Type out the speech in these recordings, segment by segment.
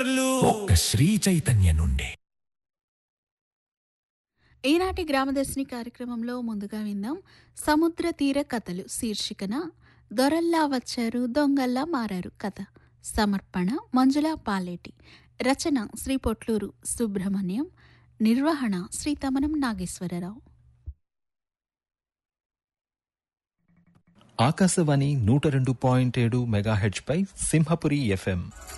ఒక్క శ్రీ చైతన్య నుండి ఈనాటి గ్రామదర్శిని కార్యక్రమంలో ముందుగా విందాం సముద్ర తీర కథలు శీర్షికన దొరల్లా వచ్చారు దొంగల్లా మారారు కథ సమర్పణ మంజుల పాలేటి రచన శ్రీ పొట్లూరు సుబ్రహ్మణ్యం నిర్వహణ శ్రీ తమనం నాగేశ్వరరావు ఆకాశవాణి నూట రెండు పాయింట్ ఏడు మెగాహెడ్జ్ పై సింహపురి ఎఫ్ఎం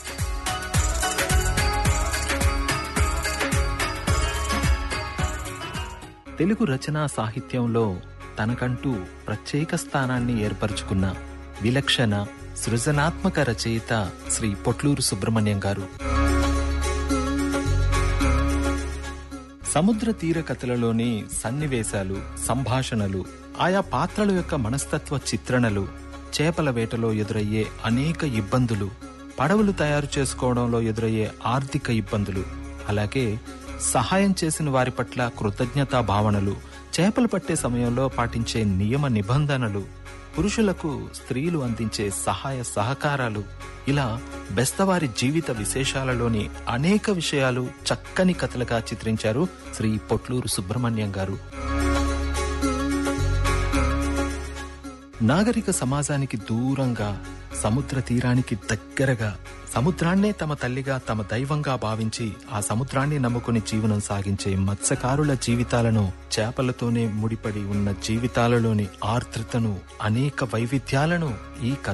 తెలుగు రచనా సాహిత్యంలో తనకంటూ ప్రత్యేక స్థానాన్ని ఏర్పరచుకున్న విలక్షణ సృజనాత్మక రచయిత శ్రీ పొట్లూరు సుబ్రహ్మణ్యం గారు సముద్ర తీర కథలలోని సన్నివేశాలు సంభాషణలు ఆయా పాత్రల యొక్క మనస్తత్వ చిత్రణలు చేపల వేటలో ఎదురయ్యే అనేక ఇబ్బందులు పడవలు తయారు చేసుకోవడంలో ఎదురయ్యే ఆర్థిక ఇబ్బందులు అలాగే సహాయం చేసిన వారి పట్ల కృతజ్ఞతా భావనలు చేపలు పట్టే సమయంలో పాటించే నియమ నిబంధనలు పురుషులకు స్త్రీలు అందించే సహాయ సహకారాలు ఇలా బెస్తవారి జీవిత విశేషాలలోని అనేక విషయాలు చక్కని కథలుగా చిత్రించారు శ్రీ పొట్లూరు సుబ్రహ్మణ్యం గారు నాగరిక సమాజానికి దూరంగా సముద్ర తీరానికి దగ్గరగా సముద్రాన్నే తమ తల్లిగా తమ దైవంగా భావించి ఆ సముద్రాన్ని నమ్ముకుని జీవనం సాగించే మత్స్యకారుల జీవితాలను చేపలతోనే ముడిపడి ఉన్న జీవితాలలోని ఆర్ద్రతను అనేక వైవిధ్యాలను ఈ కథ